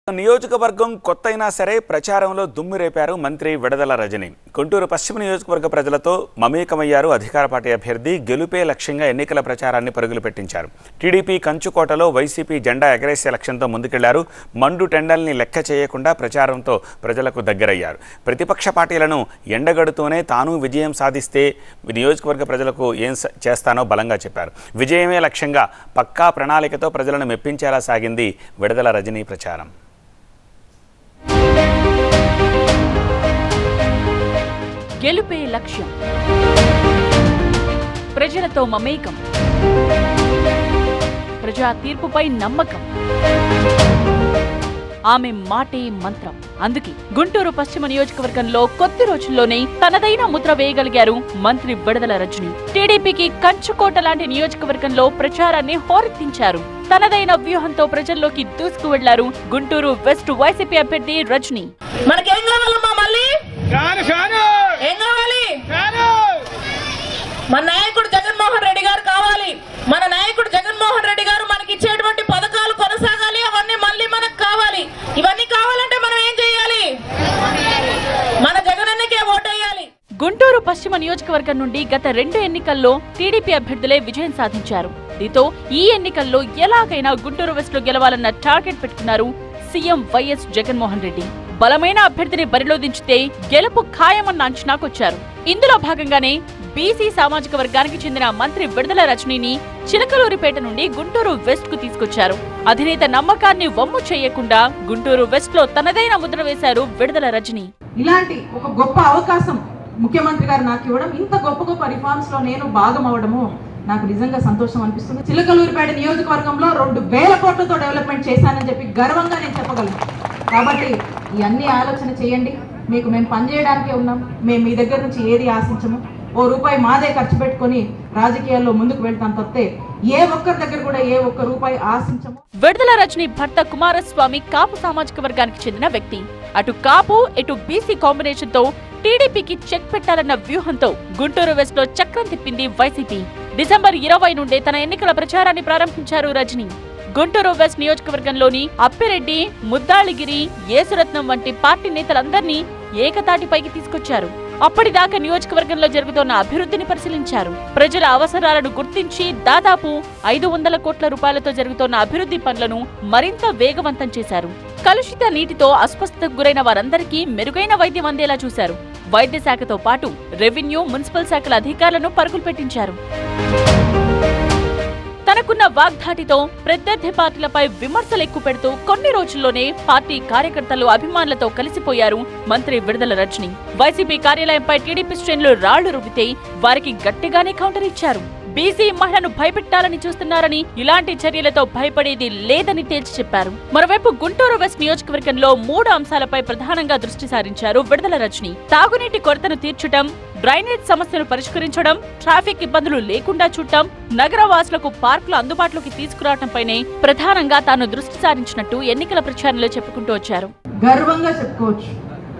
నియోజకవర్గం కొత్త అయినా సరే ప్రచారంలో దుమ్ము రేపారు మంత్రి విడదల రజని గుంటూరు పశ్చిమ నియోజకవర్గ ప్రజలతో మమేకమయ్యారు అధికార పార్టీ అభ్యర్థి గెలుపే లక్ష్యంగా ఎన్నికల ప్రచారాన్ని పరుగులు పెట్టించారు టీడీపీ కంచుకోటలో వైసీపీ జెండా ఎగరేసే లక్ష్యంతో ముందుకెళ్లారు మండు టెండల్ని లెక్క చేయకుండా ప్రచారంతో ప్రజలకు దగ్గరయ్యారు ప్రతిపక్ష పార్టీలను ఎండగడుతూనే తాను విజయం సాధిస్తే నియోజకవర్గ ప్రజలకు ఏం స- చేస్తానో బలంగా చెప్పారు విజయమే లక్ష్యంగా పక్కా ప్రణాళికతో ప్రజలను మెప్పించేలా సాగింది విడదల రజనీ ప్రచారం గెలుపే లక్ష్యం ప్రజలతో మమేకం ప్రజా తీర్పుపై నమ్మకం ఆమె మాటే మంత్రం అందుకే గుంటూరు పశ్చిమ నియోజకవర్గంలో కొద్ది రోజుల్లోనే తనదైన ముద్ర వేయగలిగారు మంత్రి విడదల రజని టీడీపీకి కంచుకోట లాంటి నియోజకవర్గంలో ప్రచారాన్ని హోరెత్తించారు తనదైన వ్యూహంతో ప్రజల్లోకి దూసుకు వెళ్లారు గుంటూరు వెస్ట్ వైసీపీ అభ్యర్థి రజని మనకేం కావాలమ్మా మళ్ళీ ఫ్యాను ఫ్యాను ఏం కావాలి ఫ్యాను మన నాయకుడు జగన్మోహన్ రెడ్డి గారు కావాలి మన నాయకుడు జగన్మోహన్ రెడ్డి గారు మనకి ఇచ్చేటువంటి పథకాలు కొనసాగాలి అవన్నీ మళ్ళీ మనకు కావాలి ఇవన్నీ కావాలంటే మనం ఏం చేయాలి మన జగనన్నకే ఓటేయాలి గుంటూరు పశ్చిమ నియోజకవర్గం నుండి గత రెండు ఎన్నికల్లో టీడీపీ అభ్యర్థులే విజయం సాధించారు దీంతో ఈ ఎన్నికల్లో ఎలాగైనా గుంటూరు వెస్ట్ లో గెలవాలన్న టార్గెట్ పెట్టుకున్నారు సీఎం వైఎస్ జగన్మోహన్ రెడ్డి బలమైన అభ్యర్థిని బరిలో దించితే గెలుపు ఖాయమన్న అంచనాకొచ్చారు ఇందులో భాగంగానే బీసీ సామాజిక వర్గానికి చెందిన మంత్రి విడుదల రజనీని చిలకలూరిపేట నుండి గుంటూరు వెస్ట్ కు తీసుకొచ్చారు అధినేత నమ్మకాన్ని వమ్ము చేయకుండా గుంటూరు వెస్ట్ లో తనదైన ముద్ర వేశారు విడుదల రజనీ ఇలాంటి ఒక గొప్ప అవకాశం ముఖ్యమంత్రి గారు నాకు ఇవ్వడం ఇంత గొప్ప గొప్ప రిఫార్మ్స్ లో నేను భాగం అవడము నాకు నిజంగా సంతోషం అనిపిస్తుంది చిలకలూరిపేట నియోజకవర్గంలో రెండు వేల కోట్లతో డెవలప్మెంట్ చేశానని చెప్పి గర్వంగా నేను చెప్పగలను కాబట్టి ఇవన్నీ ఆలోచన చేయండి మీకు మేము పనిచేయడానికే ఉన్నాం మేము మీ దగ్గర నుంచి ఏది ఆశించము ఓ రూపాయి మాదే ఖర్చు పెట్టుకొని రాజకీయాల్లో ముందుకు వెళ్తాం తప్పితే ఏ ఒక్కరి దగ్గర కూడా ఏ ఒక్క రూపాయి ఆశించము విడుదల రజని భర్త కుమారస్వామి కాపు సామాజిక వర్గానికి చెందిన వ్యక్తి అటు కాపు ఇటు బీసీ కాంబినేషన్ తో టీడీపీకి చెక్ పెట్టాలన్న వ్యూహంతో గుంటూరు వెస్ట్ లో చక్రం తిప్పింది వైసీపీ డిసెంబర్ ఇరవై నుండే తన ఎన్నికల ప్రచారాన్ని ప్రారంభించారు రజని గుంటూరు వెస్ట్ నియోజకవర్గంలోని అప్పిరెడ్డి ముద్దాళిగిరి యేసురత్నం వంటి పార్టీ నేతలందరినీ ఏకతాటిపైకి తీసుకొచ్చారు అప్పటిదాకా నియోజకవర్గంలో జరుగుతున్న అభివృద్ధిని పరిశీలించారు ప్రజల అవసరాలను గుర్తించి దాదాపు ఐదు వందల కోట్ల రూపాయలతో జరుగుతున్న అభివృద్ధి పనులను మరింత వేగవంతం చేశారు కలుషిత నీటితో అస్వస్థతకు గురైన వారందరికీ మెరుగైన వైద్యం అందేలా చూశారు వైద్య శాఖతో పాటు రెవెన్యూ మున్సిపల్ శాఖల అధికారులను పరుగులు పెట్టించారు తనకున్న వాగ్దాటితో ప్రత్యర్థి పార్టీలపై విమర్శలు ఎక్కువ పెడుతూ కొన్ని రోజుల్లోనే పార్టీ కార్యకర్తలు అభిమానులతో కలిసిపోయారు మంత్రి విడుదల రజని వైసీపీ కార్యాలయంపై టీడీపీ శ్రేణులు రాళ్లు రువ్వితే వారికి గట్టిగానే కౌంటర్ ఇచ్చారు బీసీ మహిళను భయపెట్టాలని చూస్తున్నారని ఇలాంటి చర్యలతో భయపడేది లేదని తేల్చి చెప్పారు మరోవైపు గుంటూరు వెస్ట్ నియోజకవర్గంలో మూడు అంశాలపై ప్రధానంగా దృష్టి సారించారు విడుదల రజని తాగునీటి కొరతను తీర్చడం డ్రైనేజ్ సమస్యను పరిష్కరించడం ట్రాఫిక్ ఇబ్బందులు లేకుండా చూడటం నగర వాసులకు పార్కులు అందుబాటులోకి తీసుకురావడంపైనే ప్రధానంగా తాను దృష్టి సారించినట్టు ఎన్నికల ప్రచారంలో చెప్పుకుంటూ వచ్చారు గర్వంగా చెప్పుకోవచ్చు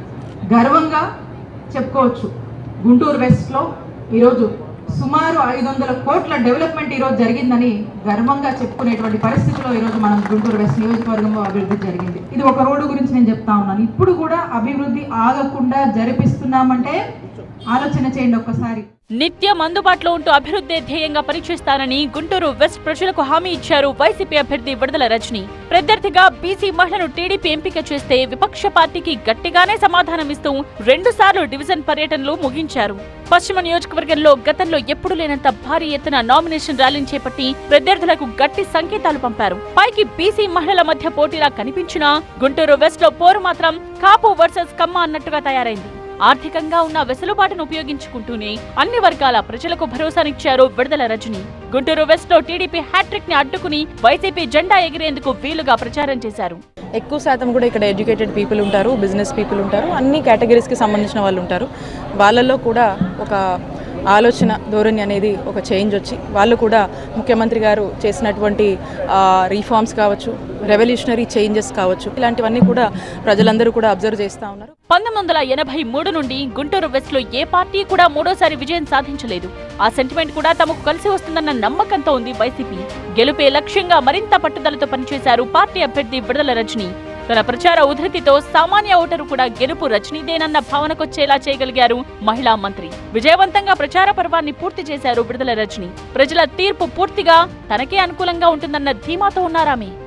గర్వంగా చెప్పుకోవచ్చు గుంటూరు వెస్ట్లో ఈరోజు సుమారు ఐదు వందల కోట్ల డెవలప్మెంట్ ఈరోజు జరిగిందని గర్వంగా చెప్పుకునేటువంటి పరిస్థితిలో ఈరోజు మనం గుంటూరు వెస్ట్ నియోజకవర్గంలో అభివృద్ధి జరిగింది ఇది ఒక రోడ్డు గురించి నేను చెప్తా ఉన్నాను ఇప్పుడు కూడా అభివృద్ధి ఆగకుండా జరిపిస్తున్నామంటే ఆలోచన చేయండి ఒక్కసారి నిత్యం అందుబాటులో ఉంటూ అభివృద్ధి ధ్యేయంగా పనిచేస్తానని గుంటూరు వెస్ట్ ప్రజలకు హామీ ఇచ్చారు వైసీపీ అభ్యర్థి విడుదల రజని ప్రత్యర్థిగా బీసీ మహిళను టీడీపీ ఎంపిక చేస్తే విపక్ష పార్టీకి గట్టిగానే సమాధానమిస్తూ రెండు సార్లు డివిజన్ పర్యటనలు ముగించారు పశ్చిమ నియోజకవర్గంలో గతంలో ఎప్పుడు లేనంత భారీ ఎత్తున నామినేషన్ ర్యాలీని చేపట్టి ప్రత్యర్థులకు గట్టి సంకేతాలు పంపారు పైకి బీసీ మహిళల మధ్య పోటీలా కనిపించినా గుంటూరు వెస్ట్ లో పోరు మాత్రం కాపు వర్సెస్ కమ్మ అన్నట్టుగా తయారైంది ఆర్థికంగా ఉన్న వెసులుబాటును ఉపయోగించుకుంటూనే అన్ని వర్గాల ప్రజలకు భరోసానిచ్చారు విడుదల రజని గుంటూరు వెస్ట్ లో టీడీపీ హ్యాట్రిక్ ని అడ్డుకుని వైసీపీ జెండా ఎగిరేందుకు వీలుగా ప్రచారం చేశారు ఎక్కువ శాతం కూడా ఇక్కడ ఎడ్యుకేటెడ్ పీపుల్ ఉంటారు బిజినెస్ పీపుల్ ఉంటారు అన్ని కేటగిరీస్కి సంబంధించిన వాళ్ళు ఉంటారు వాళ్ళల్లో కూడా ఒక ఆలోచన ధోరణి అనేది ఒక చేంజ్ వచ్చి వాళ్ళు కూడా ముఖ్యమంత్రి గారు చేసినటువంటి రీఫార్మ్స్ కావచ్చు రెవల్యూషనరీ చేంజెస్ కావచ్చు ఇలాంటివన్నీ కూడా ప్రజలందరూ కూడా అబ్జర్వ్ చేస్తూ ఉన్నారు పంతొమ్మిది వందల ఎనభై మూడు నుండి గుంటూరు వెస్ట్ లో ఏ పార్టీ కూడా మూడోసారి విజయం సాధించలేదు ఆ సెంటిమెంట్ కూడా తమకు కలిసి వస్తుందన్న నమ్మకంతో ఉంది వైసీపీ గెలుపే లక్ష్యంగా మరింత పట్టుదలతో పనిచేశారు పార్టీ అభ్యర్థి విడుదల రజని తన ప్రచార ఉధృతితో సామాన్య ఓటరు కూడా గెలుపు రజనీదేనన్న భావనకొచ్చేలా చేయగలిగారు మహిళా మంత్రి విజయవంతంగా ప్రచార పర్వాన్ని పూర్తి చేశారు విడుదల రజని ప్రజల తీర్పు పూర్తిగా తనకే అనుకూలంగా ఉంటుందన్న ధీమాతో ఉన్నారామె